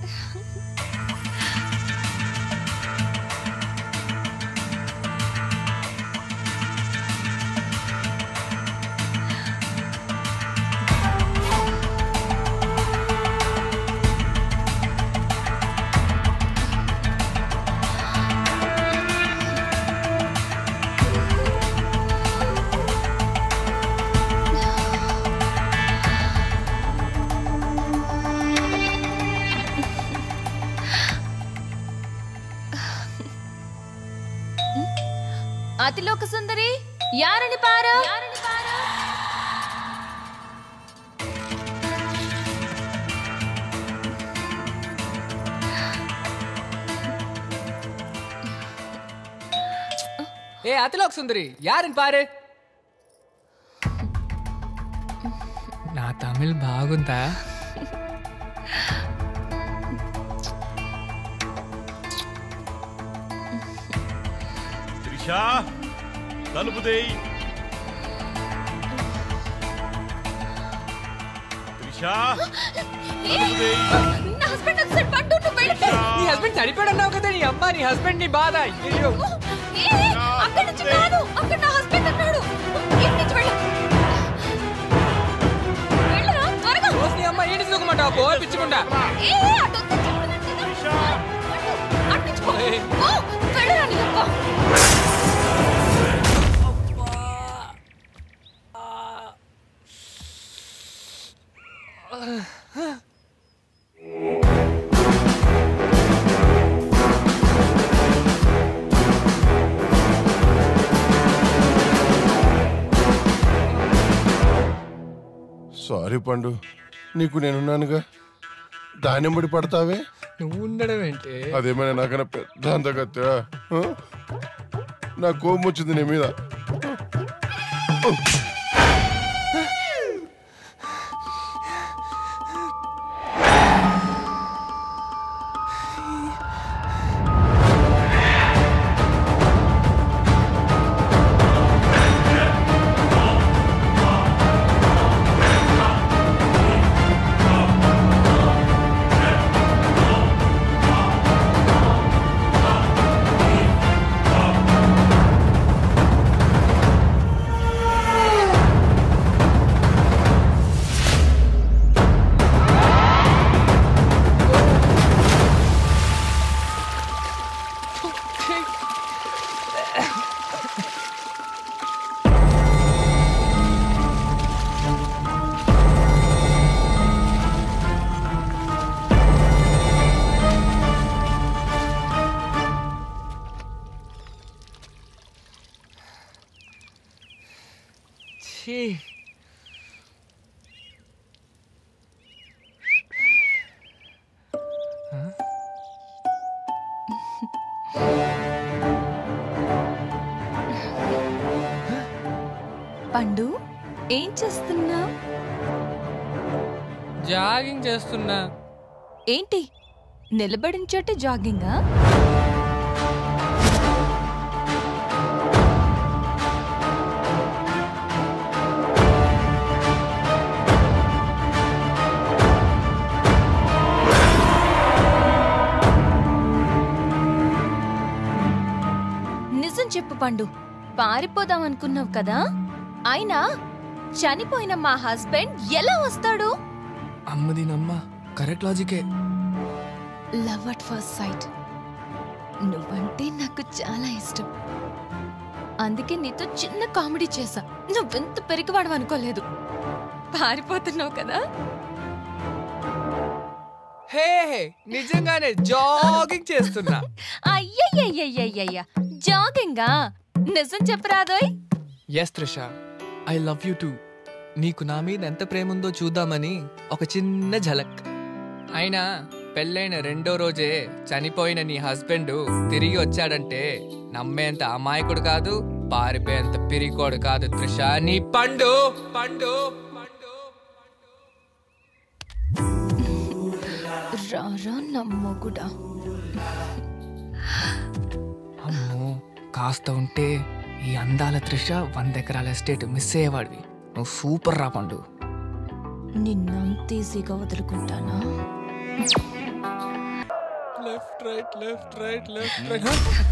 అతిలోక సుందరి యారని పారా యారని పారా ఏ అతిలోక్ సుందరి యారిన్ పారు నా తమిళ్ బాగుందా త్రిషా తలుపు దేయి త్రిషా తలుపు దేయి నా హస్బెండ్ ఒకసారి పట్టు నువ్వు వెళ్ళిపో నీ హస్బెండ్ చనిపోయాడు అన్నావు కదా నీ అమ్మ నీ హస్బెండ్ నీ బాధ అయ్యో ఏ, అక్కడి నుంచి కాదు అక్కడ నా హస్బెండ్ అన్నాడు ఇక్కడి నుంచి వెళ్ళు వెళ్ళరా త్వరగా రోజు నీ అమ్మ ఏంటి చూకమంటావు పో పిచ్చుకుంటా ఏ అటు వద్దని చెప్తున్నాను కదా. అటు, అటు నుంచి పో. పో, వెళ్ళరా నీ అబ్బా సారీ పండు నీకు నేనున్నానుగా దానింబడి పడతావే నువ్వు ఉండడం ఏంటి అదేమైనా నాకన్నా పెద్ద అందగత్తా నా కోపం వచ్చింది నీ మీద ఛీ. పండు ఏం చేస్తున్నా జాగింగ్ చేస్తున్నా ఏంటి నిలబడిన చోట జాగింగా నిజం చెప్పు పండు పారిపోదాం అనుకున్నావు కదా అయినా చనిపోయిన మా హస్బెండ్ ఎలా వస్తాడు అమ్మది నమ్మ కరెక్ట్ లాజికే లవ్ అట్ ఫస్ట్ సైట్ నువ్వంటే నాకు చాలా ఇష్టం అందుకే నీతో చిన్న కామెడీ చేశా నువ్వెంత పెరిగివాడు అనుకోలేదు పారిపోతున్నావు కదా హే హే, నిజంగానే జాగింగ్ చేస్తున్నా అయ్యయ్యయ్యయ్యయ్య జాగింగా నిజం చెప్పరాదోయ్ yes Trisha I love you too నీకు నా మీద ఎంత ప్రేమ ఉందో చూద్దామని ఒక చిన్న ఝలక్ అయినా పెళ్ళైన రెండో రోజే చనిపోయిన నీ హస్బెండ్ తిరిగి వచ్చాడంటే నమ్మేంత అమాయకుడు కాదు పారిపోయేంత పిరికోడు కాదు త్రిష నీ పండు పండు పండు రారా నమ్మగుడా అమ్మో కాస్త ఉంటే ఈ అందాల త్రిష వంద ఎకరాల ఎస్టేట్ మిస్ అయ్యేవాడివి నువ్వు సూపర్ రా పండు నిన్నంత ఈజీగా వదులుకుంటానా left right left right left right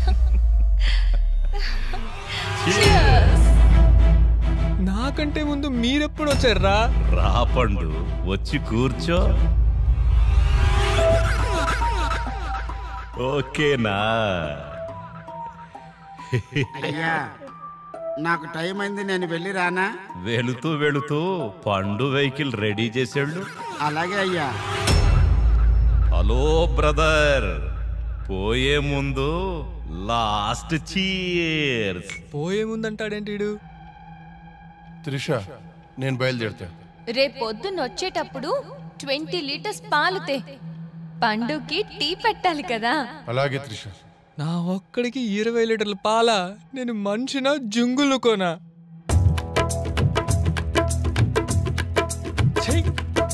నాకంటే ముందు మీరెప్పుడు వచ్చారా రా పండు వచ్చి కూర్చో ఓకేనా అయ్యా నాకు టైం అయింది నేను వెళ్ళి రానా వెళుతూ వెళుతూ పండు వెహికల్ రెడీ చేసేళ్ళు అలాగే అయ్యా హలో బ్రదర్ పోయే ముందు లాస్ట్ చీర్స్ పోయే ముందంటాడేంటి వీడు? త్రిష నేను బయలుదేరుతా రేపొద్దున వచ్చేటప్పుడు ట్వంటీ లీటర్స్ పాలుతే పండుకి టీ పెట్టాలి కదా అలాగే త్రిష నా ఒక్కడికి ఇరవై లీటర్ల పాల నేను మనిషిన జుంగులు కోనా ఛీ!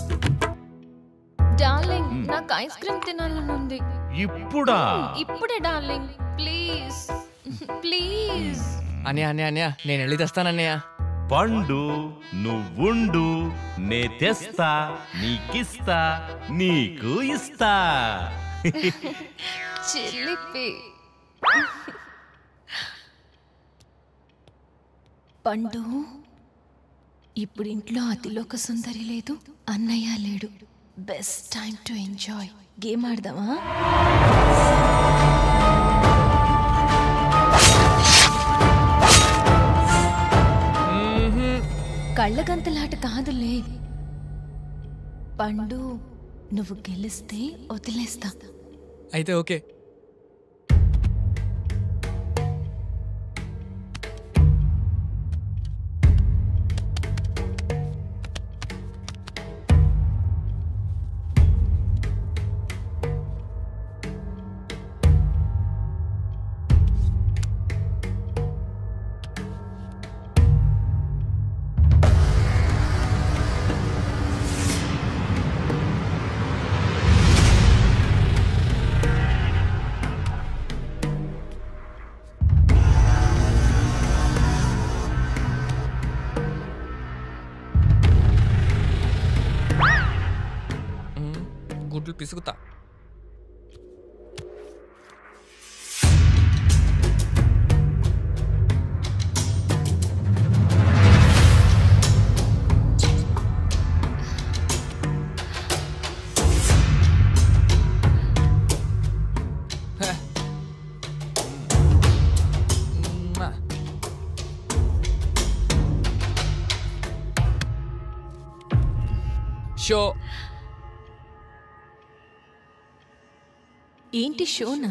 డార్లింగ్ నాకు ఐస్ క్రీమ్ తినాలని ఉంది ఇప్పుడా ఇప్పుడే డార్లింగ్ ప్లీజ్ ప్లీజ్ అన్నయ్య అన్నయ్య అన్నయ్య నేను వెళ్ళి తెస్తానన్నయ్య పండు నువ్వుండు నే తెస్తా నీకిస్తా నీకు ఇస్తా చిల్లిపి పండు ఇప్పుడు ఇంట్లో అతిలోక సుందరి లేదు అన్నయ్య లేడు best time to enjoy game ఆడదామా కళ్ళగంతలాట కాదులే పండు నువ్వు గెలిస్తే వదిలేస్తా అయితే ఓకే మ్మ్. గుడ్లు పిసుకుతా హ. మ్మ్. షో ఏంటి షోనా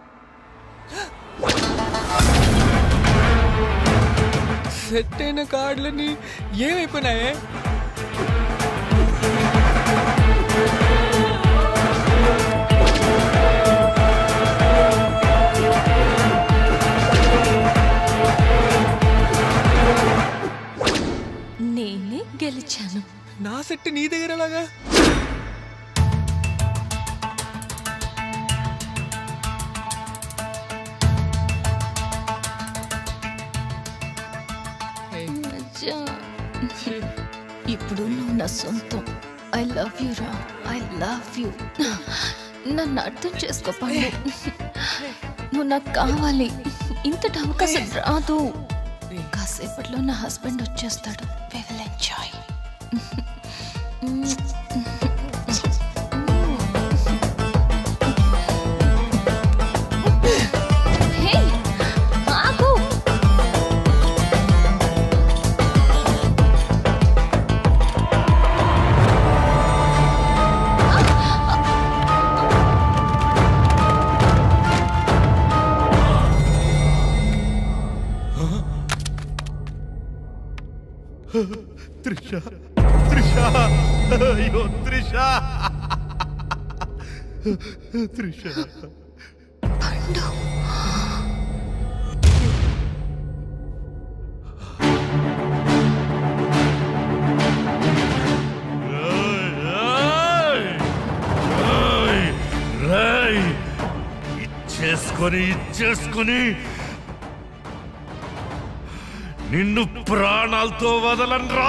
సెట్ అయిన కార్డులని ఏమైపోయినాయే నేనే గెలిచాను నా సెట్ నీ దగ్గర ఎలాగా ఏయ్, అచ్చా. ఛీ. ఇప్పుడు నువ్వు నా సొంతం ఐ లవ్ యూ రా ఐ లవ్ యూ నన్ను అర్థం చేసుకో పండు నువ్వు నాకు కావాలి ఇంతటి అవకాశం రాదు కాసేపట్లో నా హస్బెండ్ వచ్చేస్తాడు వి విల్ ఎంజాయ్ హే ఆగు త్రిష త్రిష అయ్యో త్రిష త్రిష పండు రాయ్ ఇచ్చేసుకొని ఇచ్చేసుకొని నిన్ను ప్రాణాలతో వదలనరా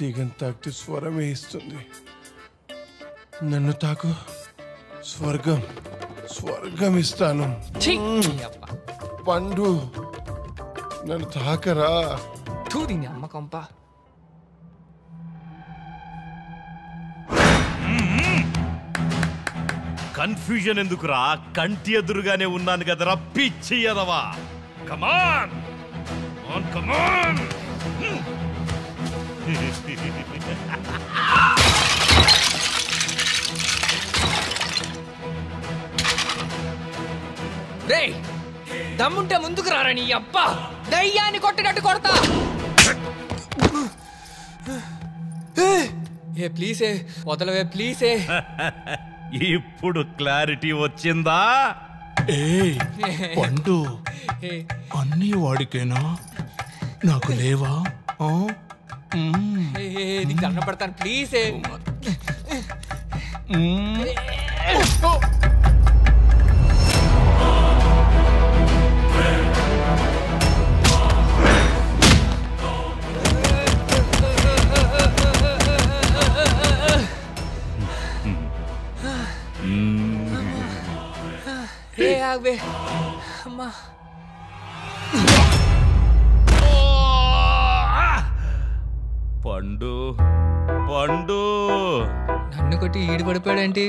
తీగని తాకితే స్వరమే ఇస్తుంది నన్ను తాకు స్వర్గం స్వర్గం ఇస్తాను ఛీ! నీ అబ్బా. పండు నన్ను తాకరా థూ దీని అమ్మ కొంప కన్ఫ్యూజన్ ఎందుకురా కంటి ఎదురుగానే ఉన్నాను కదరా పిచ్చి ఎదవా కమాన్ కమాన్ రే దమ్ముంటే ముందుకు రారా నీ అబ్బా దయ్యాన్ని కొట్టినట్టు కొడతా ఏ ప్లీజే వదలవే ప్లీజే ఇప్పుడు క్లారిటీ వచ్చిందా ఏయ్ పండు ఏ, అన్నీ వాడికేనా నాకు లేవా ఆ? మ్మ్. ఏ, ఏ, నీకు దండం పెడతాను ప్లీజే మ్మ్. ఏ ఆగవే అమ్మా పండు పండు నన్ను కొట్టి ఈడు పడిపోయాడేంటి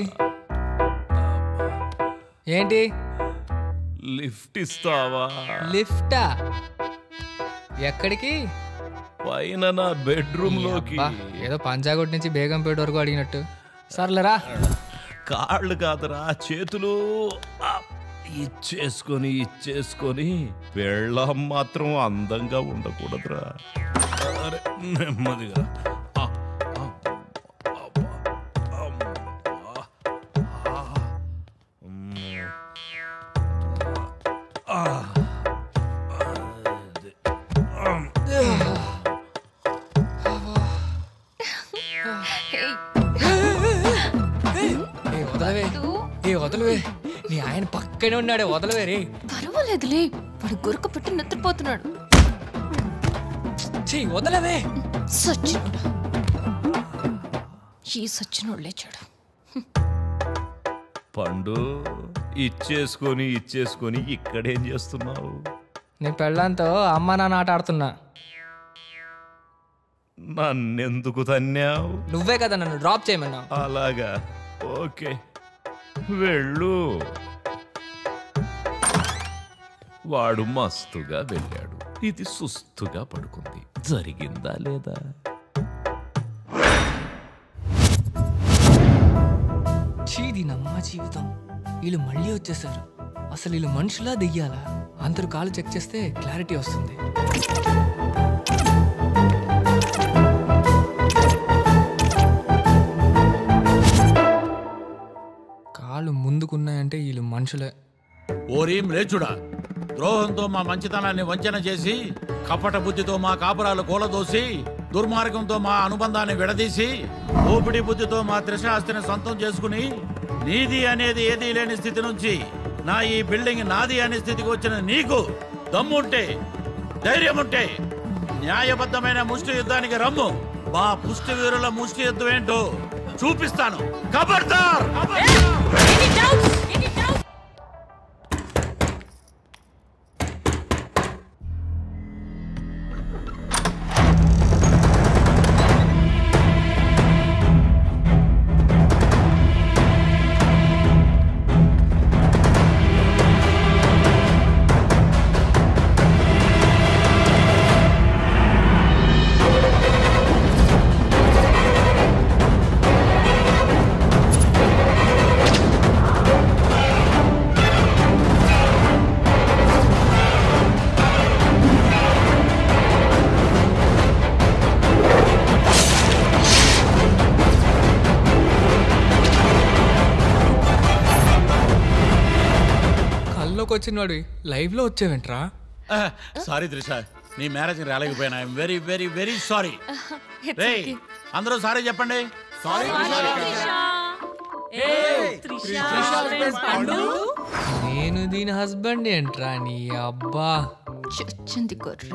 ఏంటి లిఫ్ట్ ఇస్తావా లిఫ్టా ఎక్కడికి పైన నా బెడ్రూమ్ లోకి అబ్బా, ఏదో పంజాగుట్ నుంచి బేగంపేట వరకు అడిగినట్టు సర్లేరా కాళ్ళు కాదురా చేతులు ఆ, ఇచ్చేసుకొని ఇచ్చేసుకొని వెళ్ళం మాత్రం అందంగా ఉండకూడదురా అరే, నెమ్మదిగా ఆ, ఆ, అబ్బా, అమ్మా, ఆ, అమ్మా. ఆ, అదే, అమ్. ఏ వదలవే ఏ వదలవే నీ ఆయన పక్కనే ఉన్నాడే వదలవే రే పర్వాలేదులే వాడు గురక పెట్టి నిద్రపోతున్నాడు చెయ్యి వదలవే సచ్చినోడు ఈ సచ్చినోడు లేచాడు పండు ఇచ్చేసుకొని ఇచ్చేసుకొని ఇక్కడేం చేస్తున్నావు నీ పెళ్ళంతో అమ్మ నాన్న ఆట ఆడుతున్నా నన్నెందుకు తన్నావు నువ్వే కదా నన్ను డ్రాప్ చేయమన్నావు అలాగా ఓకే వెళ్ళు వాడు మస్తుగా వెళ్ళాడు ఇది సుస్తుగా పడుకుంది జరిగిందా లేదా చీది నమ్మ జీవితం వీళ్ళు మళ్ళీ వచ్చేసారు అసలు వీళ్ళు మనుషులా దెయ్యాలా అందరూ కాలు చెక్ చేస్తే క్లారిటీ వస్తుంది కాళ్ళు ముందుకున్నాయంటే వీళ్ళు మనుషులే ఓరి మ్లేచుడా ద్రోహంతో మా మంచితనాన్ని వంచన చేసి కపట బుద్ధితో మా కాపురాలు కూలదోసి దుర్మార్గంతో మా అనుబంధాన్ని విడదీసి ఓపిడి బుద్ధితో మా త్రిశాస్తిని సొంతం చేసుకుని నీది అనేది ఏదీ లేని స్థితి నుంచి నా ఈ బిల్డింగ్ నాది అనే స్థితికి వచ్చిన నీకు దమ్ముంటే ధైర్యం ఉంటే న్యాయబద్ధమైన ముష్టి యుద్ధానికి రమ్ము మా పుష్టి వీరుల ముష్టి యుద్ధం ఏంటో చూపిస్తాను కబర్దార్ కల్లోకి వచ్చినవాడు లైవ్ లో వచ్చావేంట్రా సారీ త్రిష నీ మ్యారేజ్ రాలేకపోయినా I'm very very very sorry రే అందరూ సారీ చెప్పండి సారీ నేను దీని హస్బెండ్ ఏంట్రా నీ అబ్బా చచ్చింది గొర్రె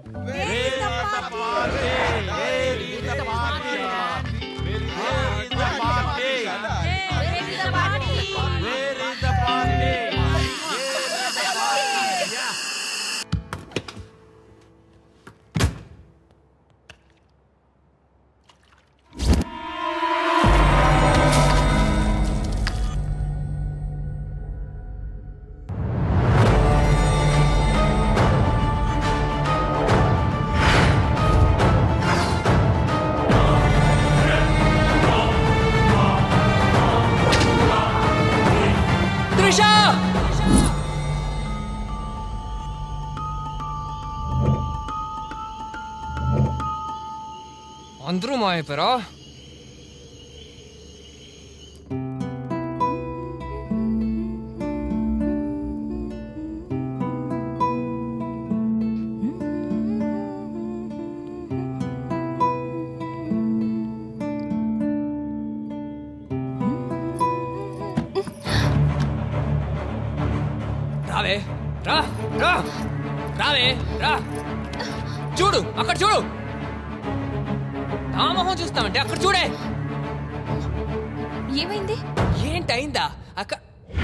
త్రిష అందరూ మాయపరా రావే రా రా రావే రా చూడు అక్కడ చూడు నా మొహం చూస్తామంటే అక్కడ చూడే ఏమైంది ఏంటయిందా అక్క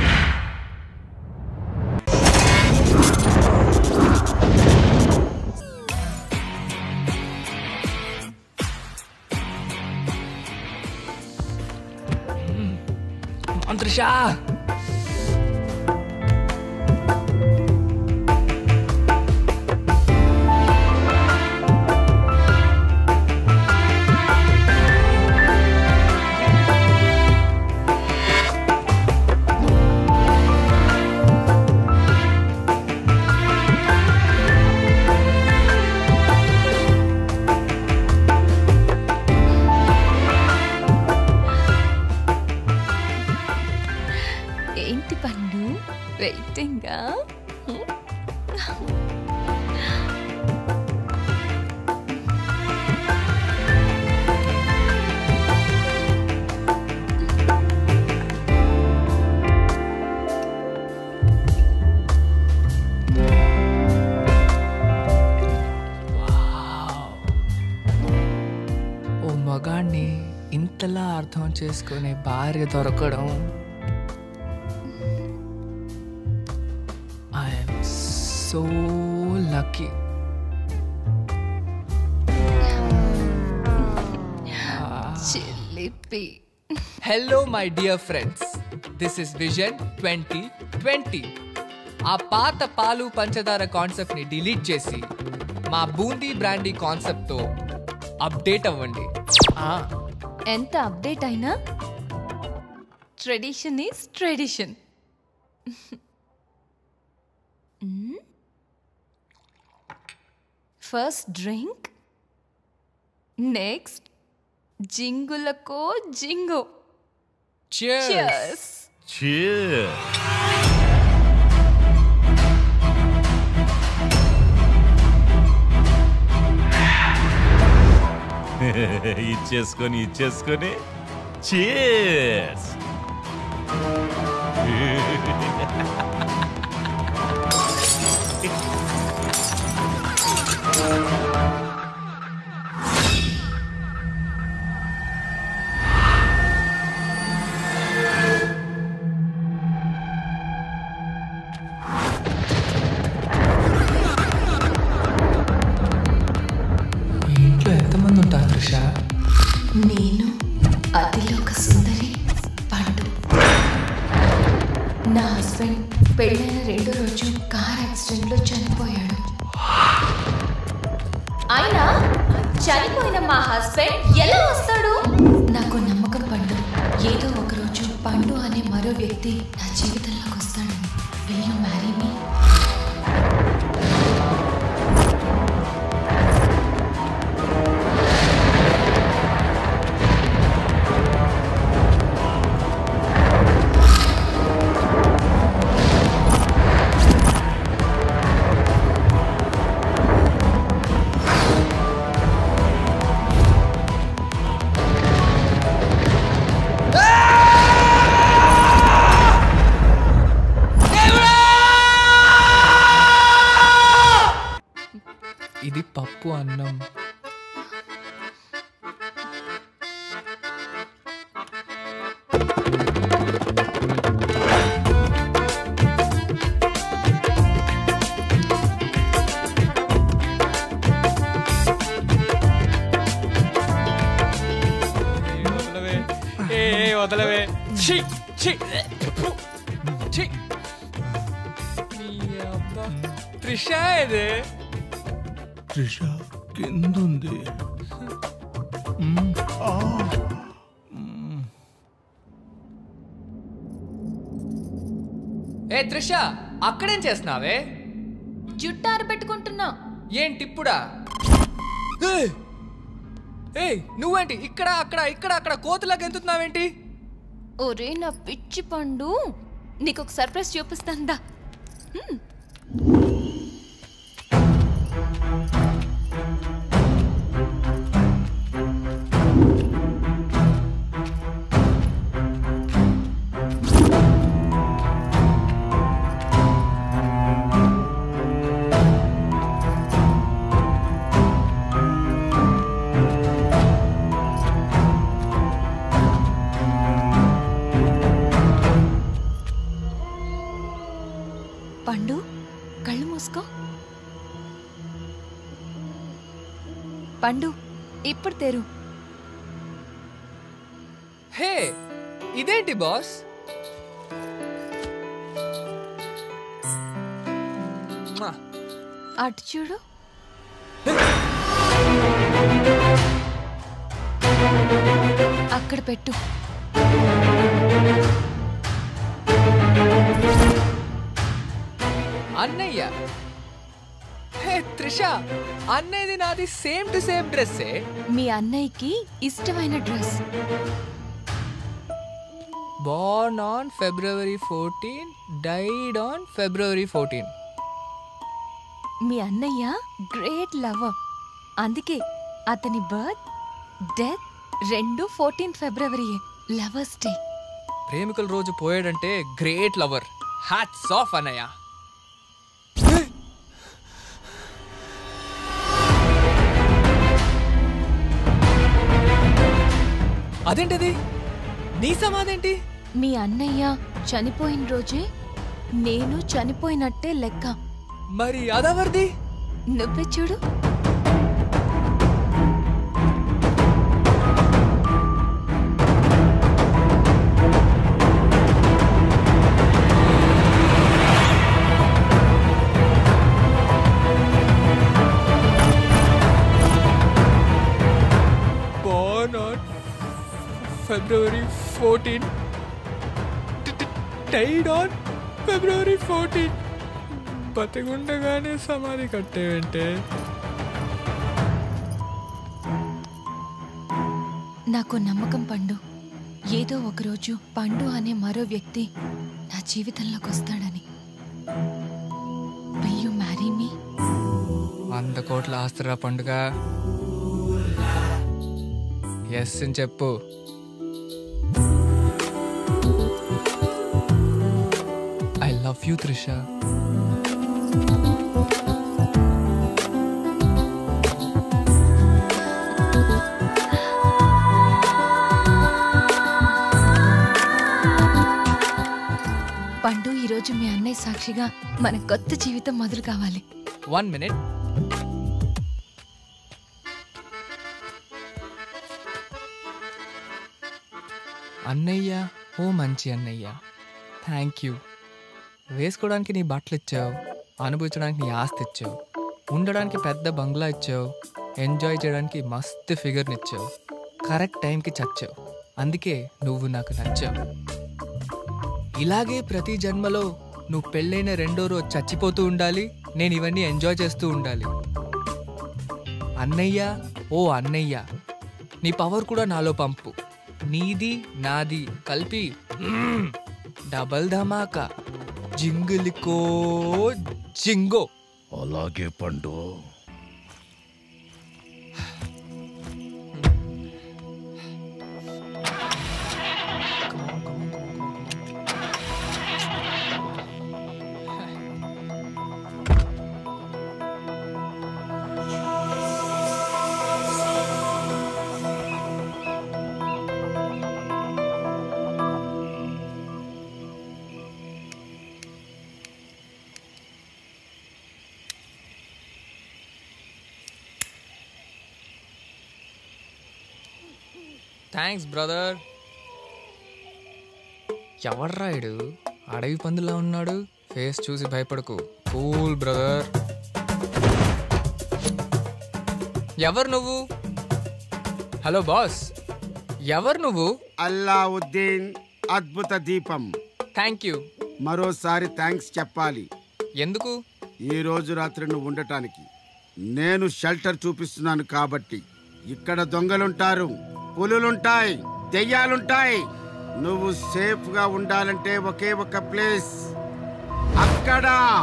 మంత్రిషా ఏంటి పండు వెయిటింగా ఓ మగాణ్ణి ఇంతలా అర్థం చేసుకునే భార్య దొరకడం ఐఎమ్ సో లక్కీ చిల్లిపి hello my dear friends this is vision twenty twenty ఆ పాత పాలు పంచదార కాన్సెప్ట్ ని డిలీట్ చేసి మా బూందీ బ్రాండీ కాన్సెప్ట్ తో అప్డేట్ అవ్వండి ఆ, ఎంత అప్డేట్ అయినా tradition is tradition first drink next జింగులకో జింగో cheers. Cheers. Cheers. ఇచ్చేసుకొని ఇచ్చేసుకొని చేస్ ఈ ఇంట్లో ఎంతమంది ఉంటారు త్రిష నేను అతిలోక సుందరి పండు నా హస్బెండ్ పెళ్ళైన రెండో రోజు కార్ యాక్సిడెంట్లో చనిపోయాడు అయినా చనిపోయిన మా హస్బెండ్ ఎలా వస్తాడు నాకు నమ్మకం పండు ఏదో ఒక రోజు పండు అనే మరో వ్యక్తి నా జీవితంలోకి వస్తాడు విల్ యు మ్యారీ మీ ఆ పప్పు అన్నం ఏ వదలవే ఏ ఏ వదలవే ఛీ ఛీ ఫు, ఛీ నీ అబ్బా త్రిష ఇది త్రిష కిందుంది మ్మ్. ఆ. ఏ త్రిష అక్కడేం చేస్తున్నావే జుట్టు ఆరబెట్టుకుంటున్నా ఏంటి ఇప్పుడా ఏయ్! ఏయ్ నువ్వేంటి ఇక్కడ అక్కడ ఇక్కడ అక్కడ కోతులాగా ఎంతుతున్నావేంటి ఒరే నా పిచ్చి పండు నీకు ఒక సర్ప్రైజ్ చూపిస్తాందా పండు కళ్ళు మూసుకో పండు ఇప్పుడు తెరు హే ఇదేంటి బాస్ మ్వా. అటు చూడు అక్కడ పెట్టు అన్నయ్య హే త్రిష అన్నయ్యది నాది సేమ్ టు సేమ్ డ్రెస్సే మీ అన్నయ్యకి ఇష్టమైన dress born on February 14, died on February 14. మీ అన్నయ్య గ్రేట్ లవర్ అందుకే అతని బర్త్ డెత్ రెండు ఫోర్టీన్ ఫిబ్రవరి లవర్స్ డే ప్రేమికుల రోజు పోయాడంటే గ్రేట్ లవర్ హ్యాట్స్ ఆఫ్ అన్నయ్య అదేంటిది నీ సమాధేంటి మీ అన్నయ్య చనిపోయిన రోజే నేను చనిపోయినట్టే లెక్క మరి అదెవరిది నువ్వే చూడు born on February 14, d- d- died on February 14. బతిగుండగానే సమాధి కట్టేవంటే నాకు నమ్మకం పండు ఏదో ఒకరోజు పండు అనే మరో వ్యక్తి నా జీవితంలోకి వస్తాడని విల్ యు మ్యారీ మీ వంద కోట్ల ఆస్తురా పండుగ ఎస్ అని చెప్పు ఐ లవ్ యూ త్రిష పండు ఈరోజు మీ అన్నయ్య సాక్షిగా మన కొత్త జీవితం మొదలు కావాలి వన్ మినిట్ అన్నయ్య ఓ మంచి అన్నయ్య థ్యాంక్ యూ వేసుకోవడానికి నీ బట్టలు ఇచ్చావు అనుభవించడానికి నీ ఆస్తి ఇచ్చావు ఉండడానికి పెద్ద బంగ్లా ఇచ్చావు ఎంజాయ్ చేయడానికి మస్తు ఫిగర్ని ఇచ్చావు కరెక్ట్ టైంకి చచ్చావు అందుకే నువ్వు నాకు నచ్చావు ఇలాగే ప్రతి జన్మలో నువ్వు పెళ్ళైన రెండో రోజు చచ్చిపోతూ ఉండాలి నేను ఇవన్నీ ఎంజాయ్ చేస్తూ ఉండాలి అన్నయ్య ఓ అన్నయ్య నీ పవర్ కూడా నాలో పంపు నీది నాది కలిపి మ్మ్, డబల్ ధమాకా జింగులికో జింగో అలాగే పండు థ్యాంక్స్ బ్రదర్ ఎవర్రా ఇడు అడవి పందులా ఉన్నాడు ఫేస్ చూసి భయపడకు కూల్ బ్రదర్ ఎవరు నువ్వు హలో బాస్ ఎవరు నువ్వు అల్లావుద్దీన్ అద్భుత దీపం థ్యాంక్ యూ మరోసారి థ్యాంక్స్ చెప్పాలి ఎందుకు ఈ రోజు రాత్రి నువ్వు ఉండటానికి నేను షెల్టర్ చూపిస్తున్నాను కాబట్టి ఇక్కడ దొంగలుంటారు పులులుంటాయి దెయ్యాలుంటాయి నువ్వు సేఫ్ గా ఉండాలంటే ఒకే ఒక ప్లేస్ అక్కడ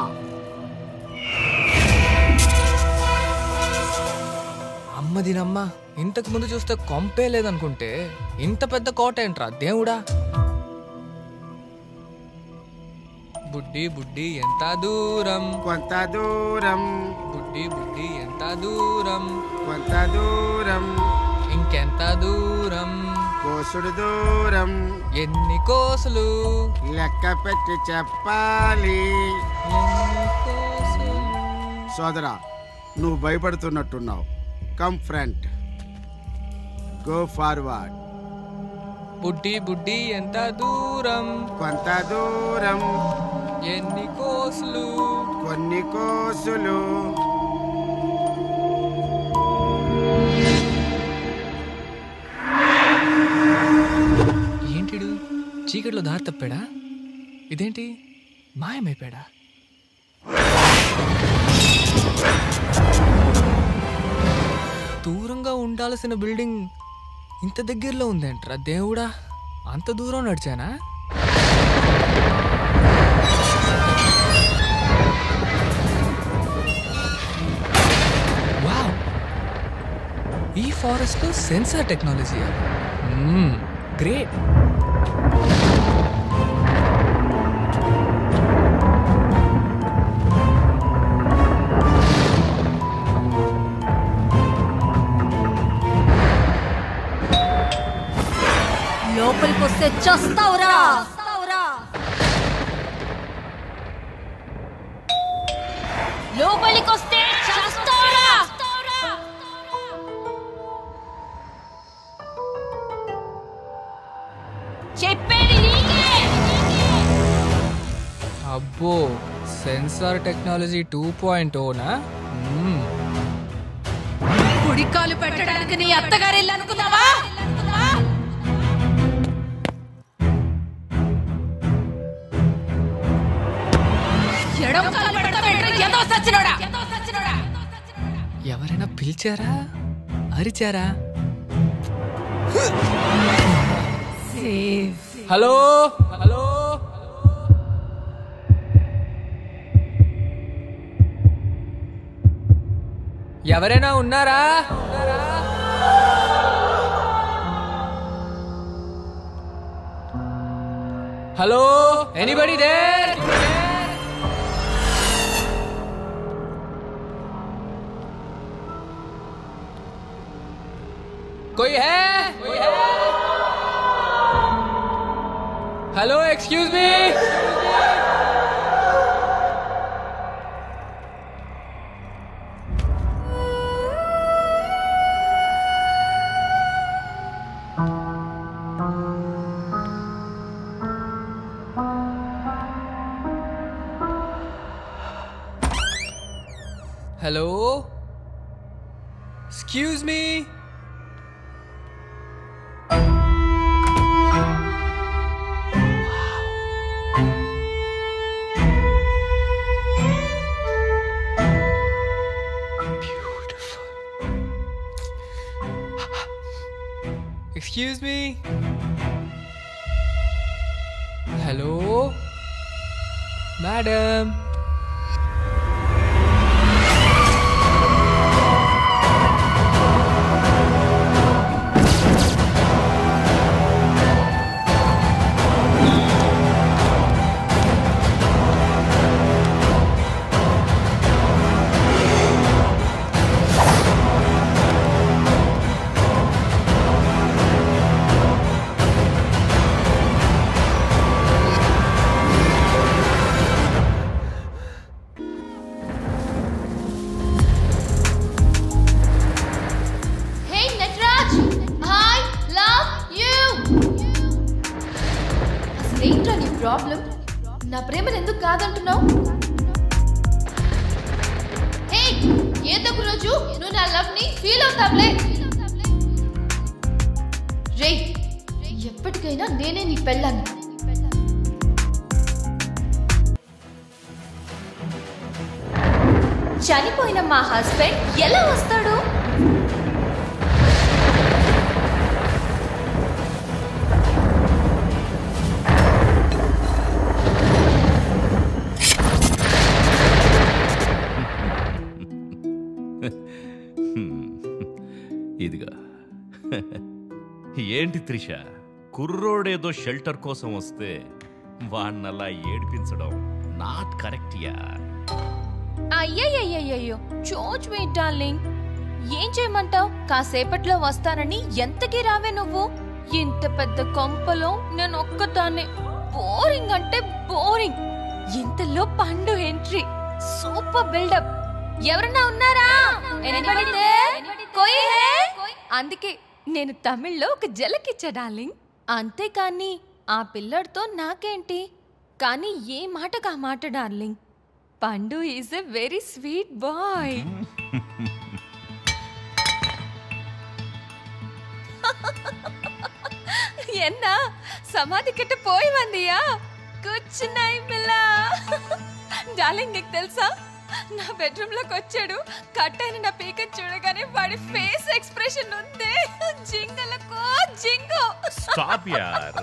అమ్మ దీనమ్మ ఇంతకు ముందు చూస్తే కొంపే లేదనుకుంటే ఇంత పెద్ద కోట ఏంట్రా దేవుడా బుడ్డి బుడ్డి ఎంత దూరం కొంత దూరం బుడ్డి బుడ్డి ఎంత దూరం కొంత దూరం ఇంకెంత దూరం కోసుడు దూరం ఎన్ని కోసలు లెక్క పెట్టి చెప్పాలి ఎన్ని కోసలు సోదరా నువ్వు భయపడుతున్నట్టున్నావు కమ్ ఫ్రంట్ గో ఫార్వర్డ్ బుడ్డి బుడ్డి ఎంత దూరం కొంత దూరం ఎన్ని కోసలు కొన్ని కోసులు ఏంటిడు చీకట్లో దారి తప్పాడా ఇదేంటి మాయమైపోయాడా దూరంగా ఉండాల్సిన బిల్డింగ్ ఇంత దగ్గరలో ఉందేంట్రా దేవుడా అంత దూరం నడిచానా వావ్ ఈ ఫారెస్ట్లో సెన్సార్ టెక్నాలజీ గ్రేట్ లోపలికి వస్తే చస్తావురా లోపలికి వస్తే చస్తావురా చెప్పేది నీకే అబ్బో సెన్సార్ టెక్నాలజీ టూ పాయింట్ ఓనా కుడికాలు పెట్టడానికి నీ అత్తగారు ఇల్లు అనుకున్నావా ఎడం కాలు పెడతావేంట్రా? ఎదో సచ్చినోడా ఎవరైనా పిలిచారా అరిచారా హలో హలో ఎవరైనా ఉన్నారా హలో ఎనీబడి దేర్ कोई है कोई है hello excuse me hello excuse me Excuse me? Hello? Madam? Problem నా ప్రేమను ఎందుకు కాదంటున్నావు హే ఏదో ఒక రోజు నువ్వు నా లవ్ ని ఫీల్ అవుతావులే రే ఎప్పటికైనా నేనే నీ పెళ్ళాను చనిపోయిన మా హస్బెండ్ ఎలా వస్తాడు ఇదిగా ఏంటి త్రిష కుర్రోడేదో షెల్టర్ కోసం వస్తే వాణ్ణలా ఏడిపించడం నాట్ కరెక్ట్ యా అయ్యయ్యయ్యయ్యో చోచ్ వెయిట్ డార్లింగ్ ఏం చేయమంటావు కాసేపట్లో వస్తానని ఎంతకి రావే నువ్వు ఇంత పెద్ద కొంపలో నేను ఒక్కదాన్నే బోరింగ్ అంటే బోరింగ్ ఇంతలో పండు ఎంట్రీ సూపర్ బిల్డప్ ఎవరన్నా ఉన్నారా Anybody there? కోయి హే? అందుకే నేను తమిళ్లో ఒక జలకిచ్చా డార్లింగ్ అంతేకాని ఆ పిల్లడితో నాకేంటి కానీ ఏ మాటకు ఆ మాట డార్లింగ్ పండు is a very sweet boy என்ன సమాధి కట్ట పోయి వందియా కూర్చున్నాయి పిల్ల డార్లింగ్ నీకు తెలుసా నా బెడ్రూమ్ లోకి వచ్చాడు కట్ అయిన నా పీక చూడగానే వాడి ఫేస్ ఎక్స్ప్రెషన్ ఉంది జింగలకు జింగు స్టాప్ యార్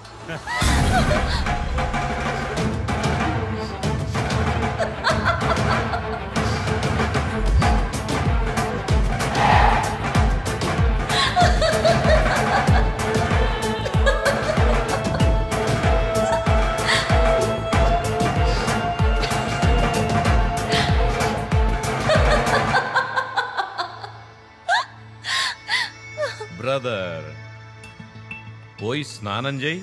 బ్రదర్ పోయి స్నానం చేయి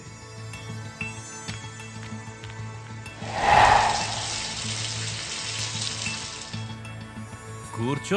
కూర్చో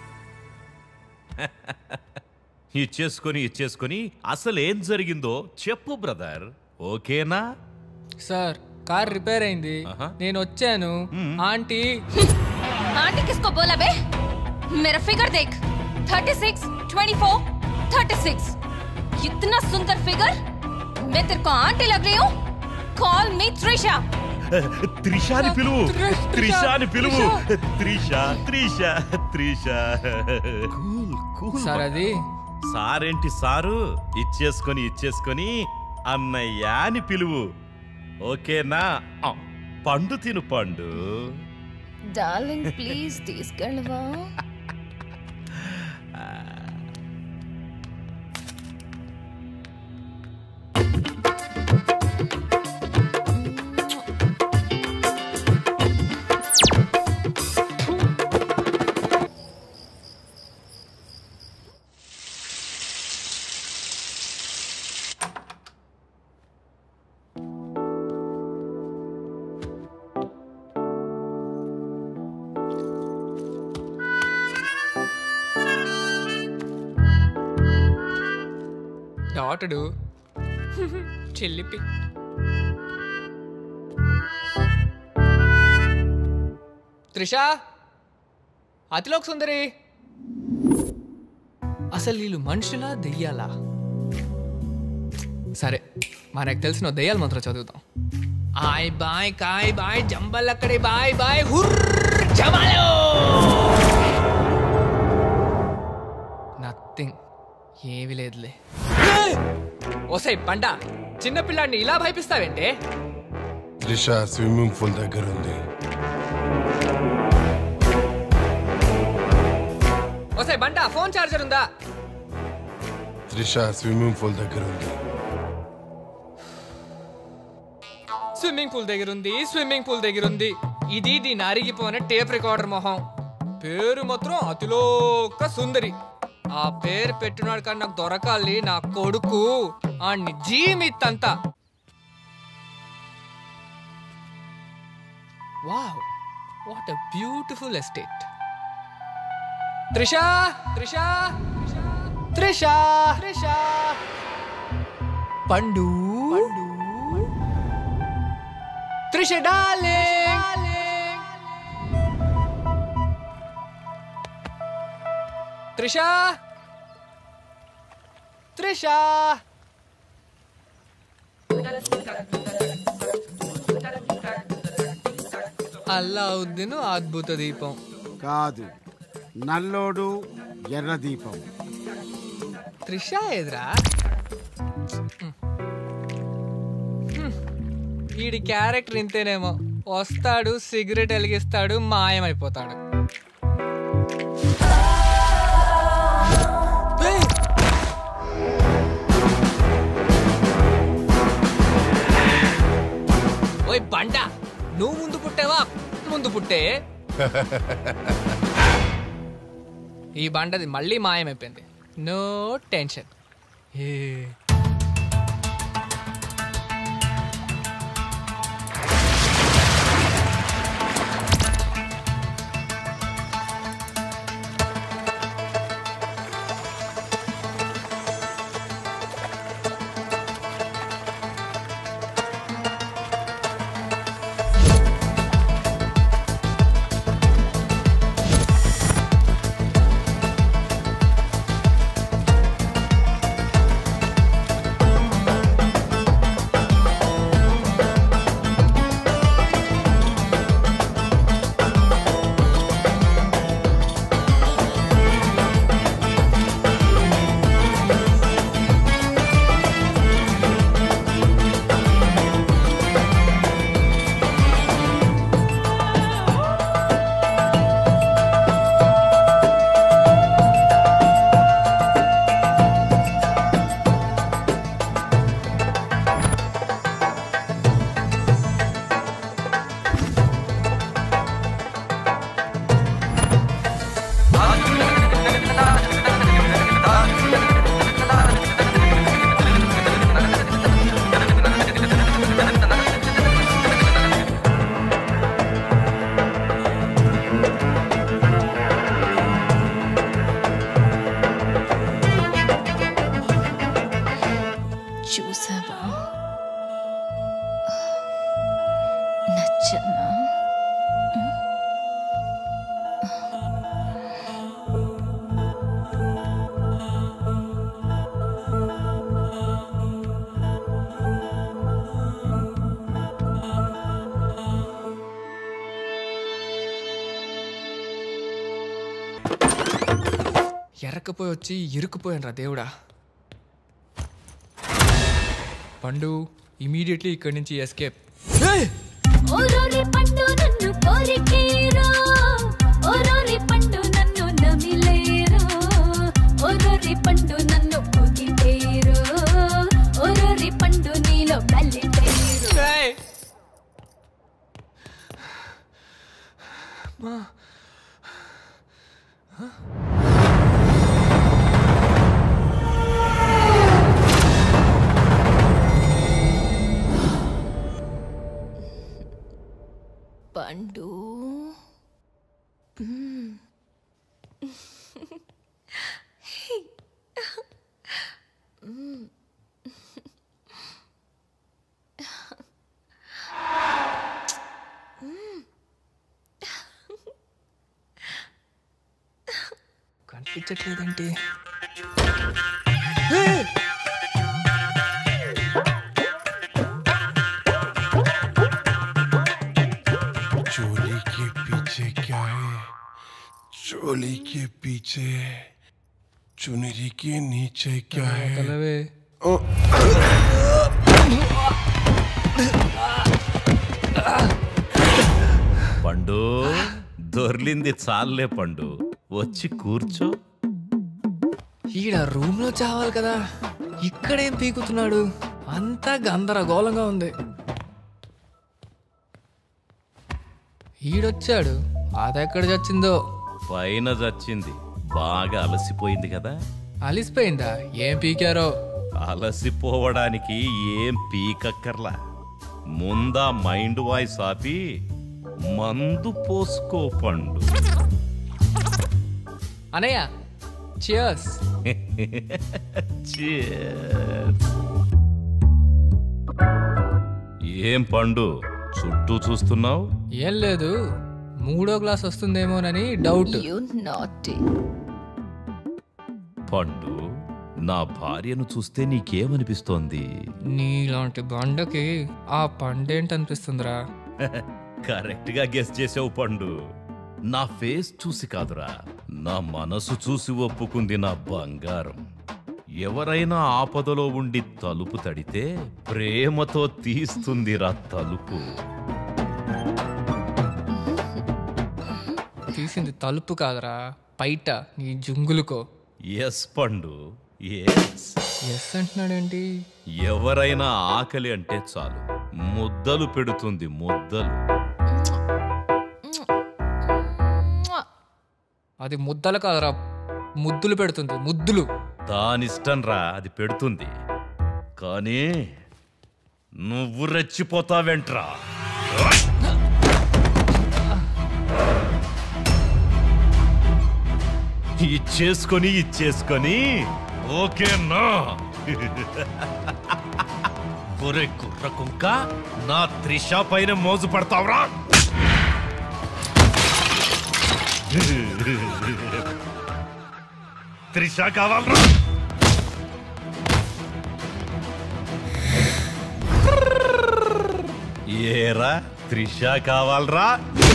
ఇచ్చేసుకొని ఇచ్చేసుకొని అసలు ఏం జరిగిందో చెప్పు బ్రదర్ ఓకేనా సార్ కార్ రిపేర్ అయింది ఆహా. నేను వచ్చాను ఆంటీ आंटी किसको बोला बे मेरा फिगर देख 36 24 36 इतना सुंदर फिगर मैं तेरे को आंटी लग रही हूँ कॉल मी त्रिशा త్రిషాని పిలువు త్రిష, త్రిషాని పిలువు Trisha. Trisha Trisha Trisha cool cool sir అది సారేంటి సారు ఇచ్చేసుకొని ఇచ్చేసుకొని అన్నయ్య అని పిలువు ఓకేనా ఆ, పండు తిను పండు డార్లింగ్ ప్లీజ్ తీసుకెళ్ళవా డాటడు చెల్లిపి త్రిషా అతిలోక్ సుందరి అసలు వీళ్ళు మనుషులా దెయ్యాలా సరే మనకు తెలిసిన దెయ్యాల మంత్రం చదువుతాం ఆయ్ బాయ్ కాయ్ బాయ్ జంబలక్కడి బాయ్ బాయ్ హుర్ జమాలో నథింగ్ ఏవి లేదులే ఓసై పండ చిన్నపిల్లాడిని ఇలా భయపిస్తావేంటే త్రిష స్విమ్మింగ్ పూల్ దగ్గర ఉంది ఓసై బంట ఫోన్ చార్జర్ ఉందా త్రిష స్విమ్మింగ్ పూల్ దగ్గర ఉంది స్విమ్మింగ్ పూల్ దగ్గర ఉంది స్విమ్మింగ్ పూల్ దగ్గర ఉంది ఇది దీని అరిగిపోయిన టేప్ రికార్డర్ మొహం పేరు మాత్రం అతిలోక సుందరి ఆ పేరు పెట్టినాడు కానీ నాకు దొరకాలి నా కొడుకు ఆడిని జీమిత్తంతా wow what a beautiful estate Trisha Trisha Trisha Trisha పండు పండు త్రిష డార్లింగ్ త్రిష త్రిష అల్లావుద్దీన్ అద్భుత దీపం కాదు నల్లోడు ఎర్ర దీపం త్రిష ఎదురా వీడి క్యారెక్టర్ ఇంతేనేమో వస్తాడు సిగరెట్ వెలిగిస్తాడు మాయమైపోతాడు ఏయ్! ఓయ్ బండ నువ్వు ముందు పుట్టావా ముందు పుట్టే ఈ బండది మళ్ళీ మాయమైపోయింది నో టెన్షన్ ఏ చూసావా నచ్చనా ఎరకపోయి వచ్చి ఇరుక్కుపోయాను రా దేవుడా పండు ఇమీడియట్లీ ఇక్కడి నుంచి ఎస్కేప్ ఓరోరి పండు నన్ను కోరికేరా ఓరోరి పండు నన్ను నమిలేరా ఓరోరి పండు నన్ను పొగిడేరు ఓరోరి పండు నీలో కలిపేరు పండు కనిపించట్లేదేంటి चोली के पीछे क्या है चोली के पीछे चुनरी के नीचे क्या है తలవే పండు దొర్లింది చాలే పండు వచ్చి కూర్చో ఈడ రూమ్ లో చావాలి కదా ఇక్కడేం పీకుతున్నాడు అంతా గందరగోళంగా ఉంది ఈడొచ్చాడు అదెక్కడ చచ్చిందో పైన చచ్చింది బాగా అలసిపోయింది కదా అలిసిపోయిందా ఏం పీకారో అలసిపోవడానికి ఏం పీకక్కర్లా ముందా మైండ్ వాయిస్ ఆపి మందు పోసుకో పండు అనయ్య చియర్స్ Cheers. ఏం పండు చుట్టూ చూస్తున్నావు ఏం లేదు మూడో క్లాస్ వస్తుందేమోనని డౌట్ యు నాటి పండు నా భార్యను చూస్తే నీకేమనిపిస్తోంది నీలాంటి బండకి ఆ పండేంటనిపిస్తుందిరా కరెక్ట్ గా గెస్ చేసావు పండు నా ఫేస్ చూసి కాదురా నా మనసు చూసి ఒప్పుకుంది నా బంగారం ఎవరైనా ఆపదలో ఉండి తలుపు తడితే ప్రేమతో తీస్తుందిరా తలుపు తీసింది తలుపు కాదురా బయట నీ జుంగులుకో ఎస్ పండు ఎస్ ఎస్ అంటున్నాడేంటి ఎవరైనా ఆకలి అంటే చాలు ముద్దలు పెడుతుంది ముద్దలు అది ముద్దలు కాదురా ముద్దులు పెడుతుంది ముద్దులు దానిష్టం రా అది పెడుతుంది కానీ నువ్వు రెచ్చిపోతావేంట్రా ఇచ్చేసుకొని ఇచ్చేసుకొని ఓకేనా ఒరే కుర్ర కుంక నా త్రిష పైన మోజు పడతావురా త్రిష కావాలరా ఏరా త్రిష కావాలరా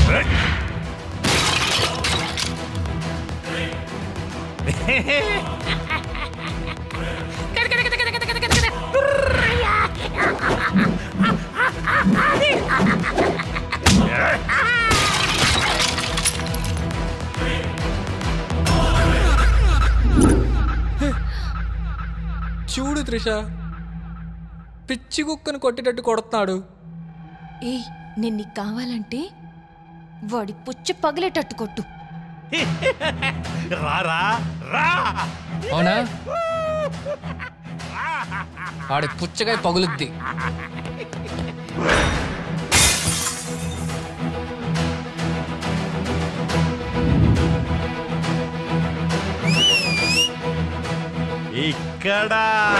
చూడు త్రిష పిచ్చి కుక్కను కొట్టేటట్టు కొడుతున్నాడు ఏయ్ నేను నీకు కావాలంటే వాడి పుచ్చి పగిలేటట్టు కొట్టు రారా రా అవునా వాడి పుచ్చకాయ పగులుద్ది ఇక్కడ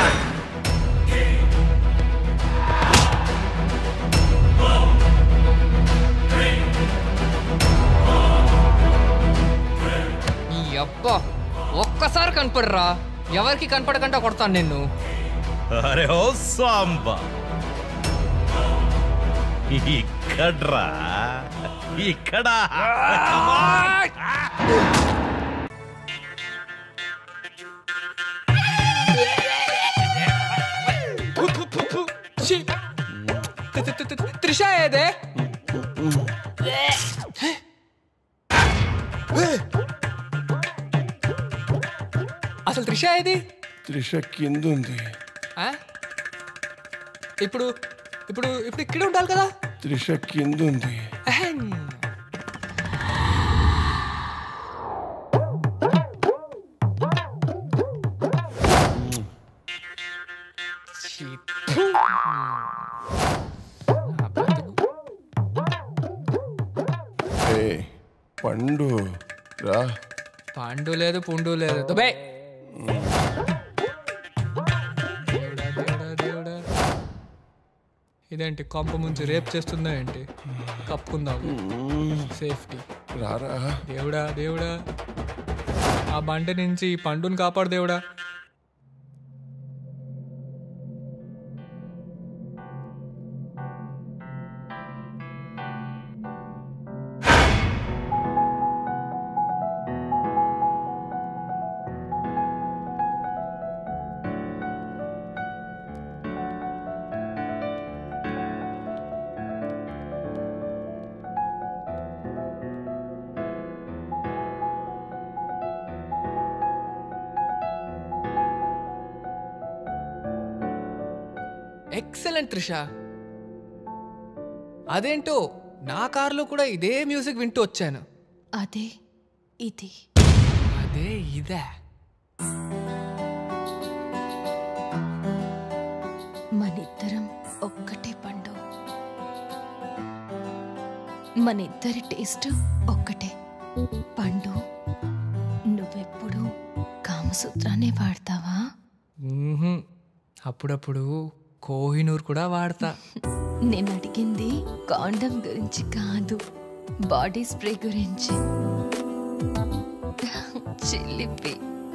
ఈ అబ్బా ఒక్కసారి కనపడరా ఎవరికి కనపడకుండా కొడతాను నిన్ను అరే ఓ సాంబా ఇక్కడ్రా ఇక్కడ ఛీ! తి- తి- తి- తి- త్రిష ఏదే అసలు త్రిష ఏది త్రిష కింద ఉంది ఆ? ఇప్పుడు ఇప్పుడు ఇప్పుడు ఇక్కడ ఉండాలి కదా త్రిష కింద ఉంది అహం. ఛీ, ఫు. ఆ బతుకు. ఏ పండు రా పండు లేదు పుండు లేదు దుబే దేవుడా, దేవుడా, దేవుడా. ఇదేంటి కొంప ముంచి రేప్ చేస్తుందా ఏంటి కప్పుకుందాం సేఫ్టీ రారా దేవుడా దేవుడా ఆ బంట నుంచి ఈ పండుని కాపాడు దేవుడా ఎక్సలెంట్ త్రిష అదేంటో నా కార్లో కూడా ఇదే మ్యూజిక్ వింటూ వచ్చాను అదే ఇది అదే ఇదే మనిద్దరం ఒక్కటే పండు మన ఇద్దరి టేస్ట్ ఒక్కటే పండు నువ్వెప్పుడు కామసూత్రాన్ని వాడతావా మ్మ్హ్మ్. అప్పుడప్పుడు కోహినూర్ కూడా వాడతా నేను అడిగింది కాండం గురించి కాదు బాడీ స్ప్రే గురించి చిల్లిపి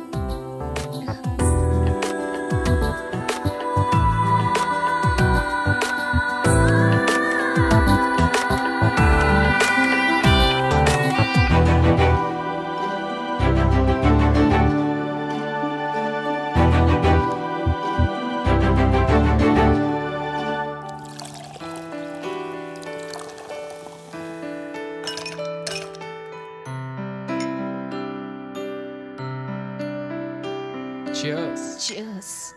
Cheers. Cheers.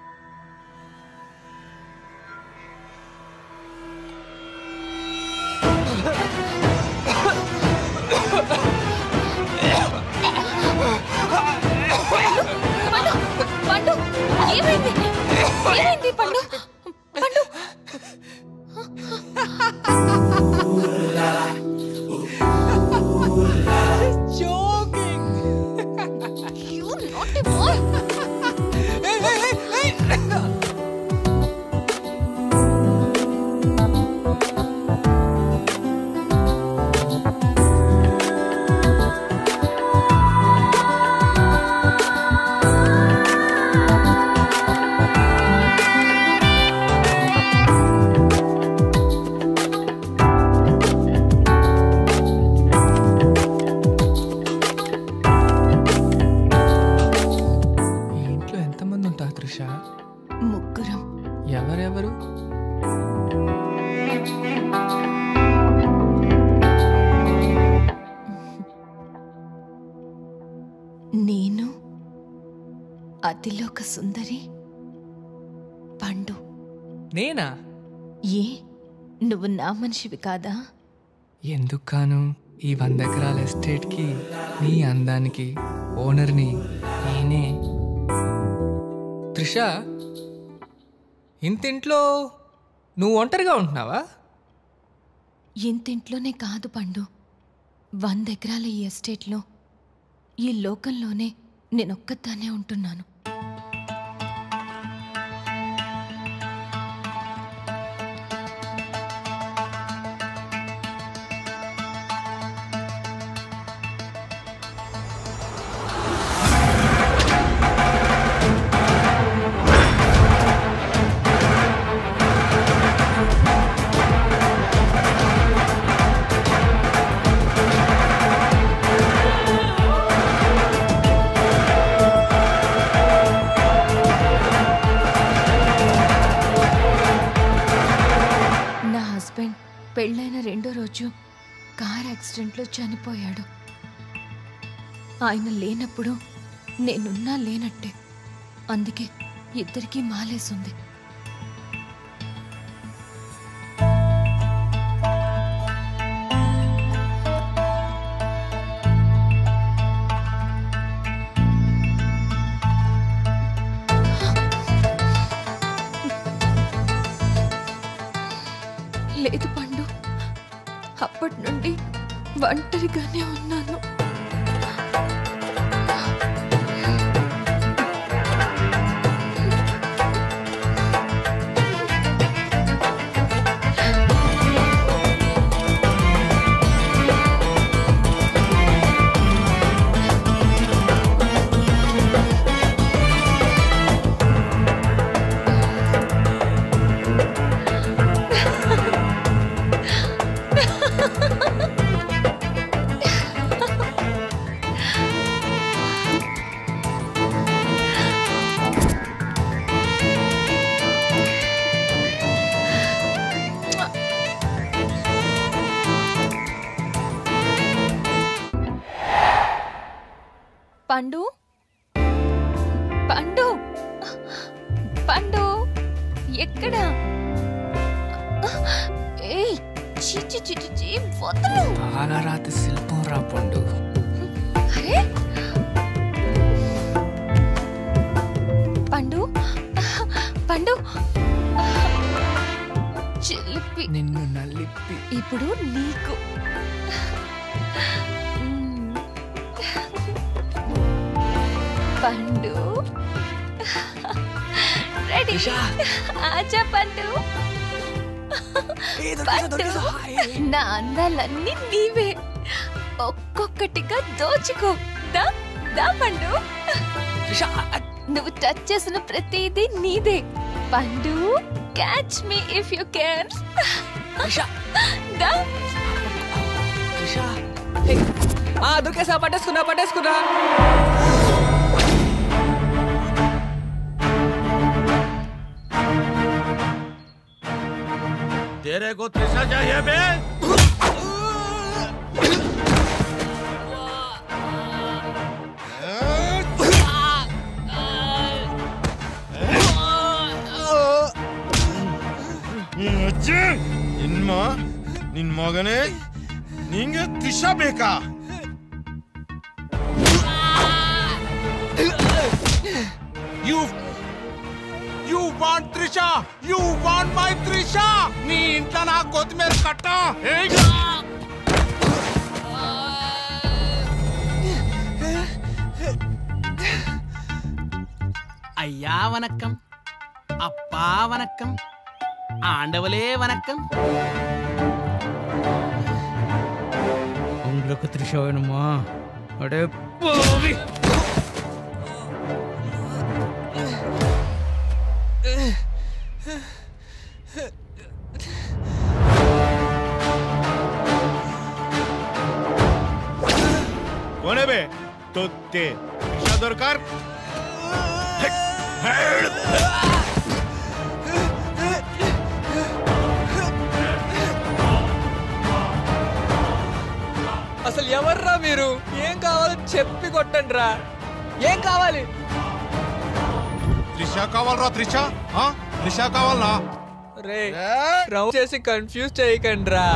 పండు పండు ఏమైంది ఏమైంది పండు పండు You naughty boy. ఈ ఇంట్లో ఎంతమంది ఉంటారు త్రిష ముగ్గురం ఎవరెవరు నేను అతిలోక సుందరి పండు నేనా ఏ నువ్వు నా మనిషివి కాదా ఎందుకు కాను ఈ వంద ఎకరాల ఎస్టేట్కి నీ అందానికి ఓనర్ని నేనే త్రిష ఇంతింట్లో నువ్వు ఒంటరిగా ఉంటున్నావా ఇంతింట్లోనే కాదు పండు వంద ఎకరాల ఈ ఎస్టేట్లో ఈ లోకంలోనే నేనొక్కదాన్నే ఉంటున్నాను నా హస్బెండ్ పెళ్ళైన రెండో రోజు కార్ యాక్సిడెంట్లో చనిపోయాడు ఆయన లేనప్పుడు నేనున్నా లేనట్టే అందుకే ఇద్దరికీ మాలేసుంది లేదు పండు అప్పటి నుండి ఒంటరిగానే ఉన్నాను పండు పండు పండు ఎక్కడ ఏయ్ చి చి చి చి, చి వదలు పాలరాతి శిల్పం రా పండు అరే పండు పండు చిలిపి నిన్ను నలిపి ఇప్పుడు నీకు మ్మ్. పండు రెడీ ఆచా పండు పండు నా అందాలన్నీ నీవే ఒక్కొక్కటిగా దోచుకో దా దా పండు నువ్వు టచ్ చేసిన ప్రతిదీ నీదే పండు catch me if you can దా ఆ దొరికేసా పట్టేసుకున్నా పట్టేసుకున్నా तेरे को त्रिशा चाहिए बे ನಿನ್ಮ ನಿನ್ ಮಗನೇ ನಿಂಗೆ ತ್ರಿಷಾ ಬೇಕಾ you you want Trisha you want my Trisha నీ ఇంట్లో నా కొత్తిమీర కట్ట ఏయ్! ஐயா வணக்கம் அப்பா வணக்கம் ஆண்டவளே வணக்கம் உங்களுக்கு த்ரிஷா வேணுமா அடே போவி ಕೊನೆ ಬೇ ತೊತ್ತೆ ತ್ರಿಷಾ ದೊರ್ಕಾರ್ అసలు ఎవర్రా మీరు ఏం కావాలో చెప్పి కొట్టండి రా ఏం కావాలి త్రిషా కావాలరా త్రిషా ఆ? త్రిషా కావాలనా రే రౌండ్ చేసి కన్ఫ్యూజ్ చేయకండి రా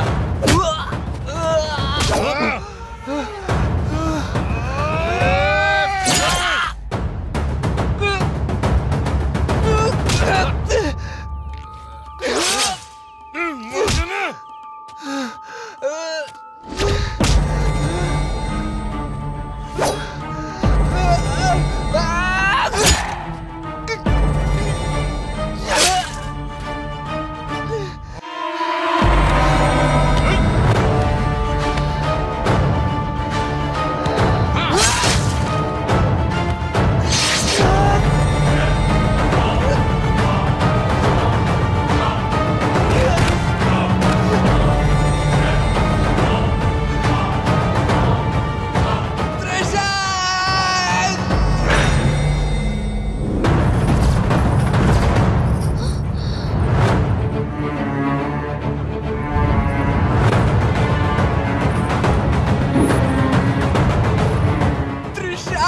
త్రిషా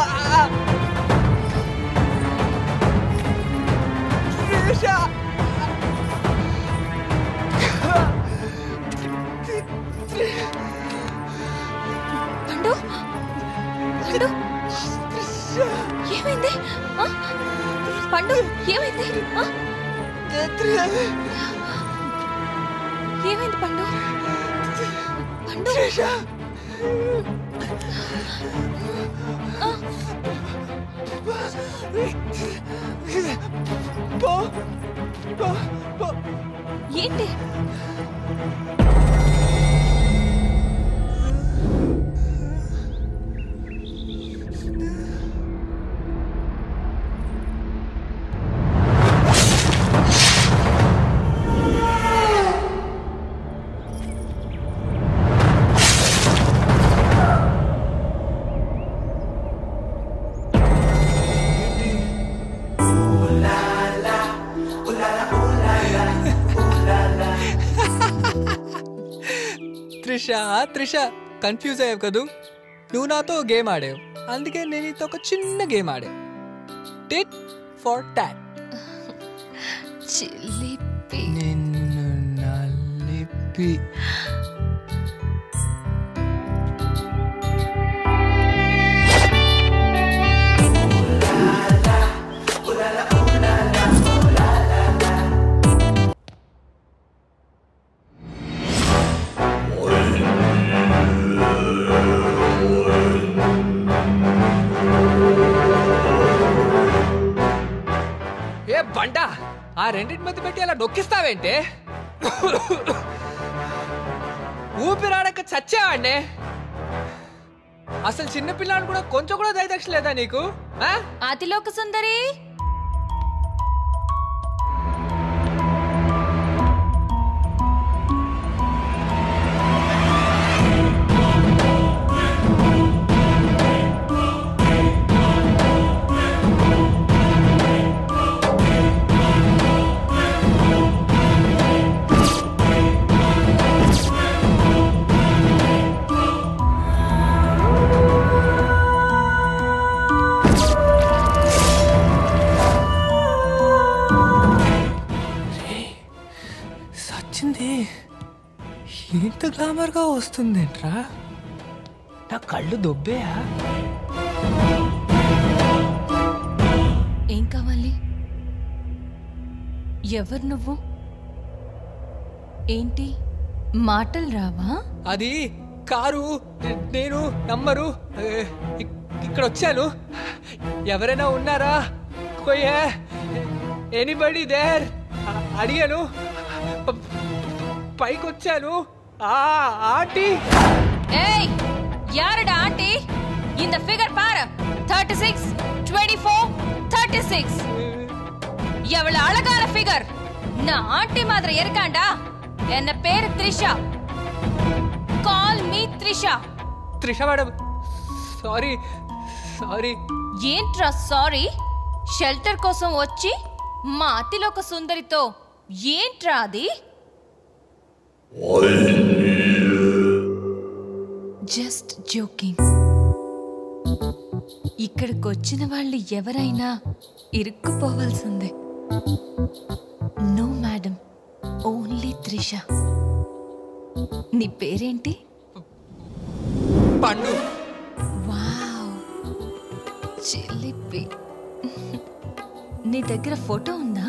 త్రిషా పండు పండు ఏమైంది ఆ? పండు ఏమైంది ఆ? ఏమైంది పండు పండు ఆ. ఏంటి త్రిష త్రిష కన్ఫ్యూజ్ అయ్యావు కదూ నువ్వు నాతో గేమ్ ఆడావు అందుకే నేను నీతో ఒక చిన్న గేమ్ ఆడా టిట్ ఫర్ టాట్ చిల్లిపి నిన్ను నలిపి ఏ బంట ఆ రెండింటి మధ్య పెట్టి అలా నొక్కిస్తావేంటే ఊపిరాడక చచ్చావండి అసలు చిన్న పిల్లాడు కూడా కొంచెం కూడా దయదక్ష లేదా నీకు ఆ? అతిలోక సుందరి సచ్చింది ఇంత గ్లామర్గా వస్తుందేంట్రా నా కళ్ళు దొబ్బేయా ఏం కావాలి ఎవరు నువ్వు ఏంటి మాటలు రావా అది కారు నే- నేను నంబరు ఏ, ఇక్- ఇక్కడ వచ్చాను ఎవరైనా ఉన్నారా కొయ్యే ఎనీబడి దేర్ అడిగాను ప- పైకి వచ్చాను ఆ ఆంటీ ஏய் யாருடா ஆண்டி இந்த ஃபிகர் பாரு thirty six twenty four thirty six எவ்வளவு அழகான ஃபிகர் நான் ஆண்டி மாதிரி இருக்காண்டா என்ன பேரு Trisha call me Trisha Trisha madam sorry sorry ఏంట్రా సారీ షెల్టర్ కోసం వచ్చి మా అతిలోక సుందరితో ఏంట్రా అది జస్ట్ జోకింగ్ ఇక్కడికి వచ్చిన వాళ్ళు ఎవరైనా ఇరుక్కుపోవాల్సిందే నో మేడం ఓన్లీ త్రిష నీ పేరేంటి పండు వావ్ చిలిపి నీ దగ్గర ఫోటో ఉందా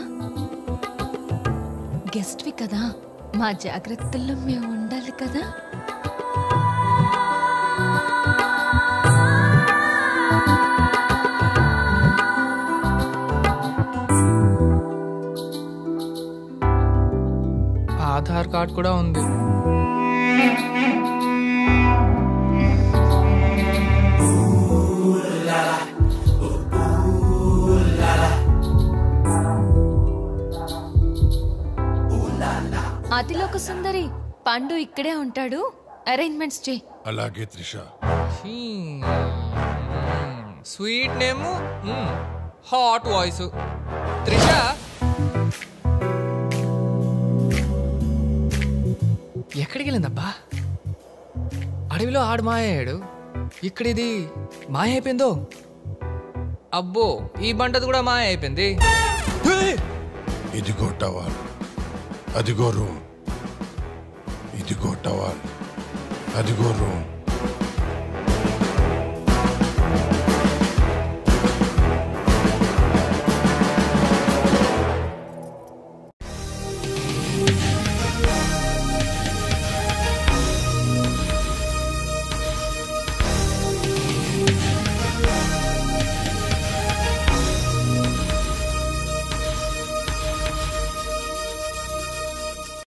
గెస్ట్వి కదా మా జాగ్రత్తల్లో మేము ఉండాలి కదా ఆధార్ కార్డ్ కూడా ఉంది అతిలోక సుందరి పండు ఇక్కడే ఉంటాడు అరేంజ్మెంట్స్ చేయి అలాగే Trisha sweet name hot voice Trisha ఎక్కడికి వెళ్ళిందబ్బా అడవిలో ఆడు మాయయ్యాడు ఇక్కడ ఇది మాయ అయిపోయిందో అబ్బో ఈ బంటది కూడా మాయ అయిపోయింది ఇదిగో టవాల్ అదిగో రూమ్ ఇదిగో టవాల్ అదిగో రూమ్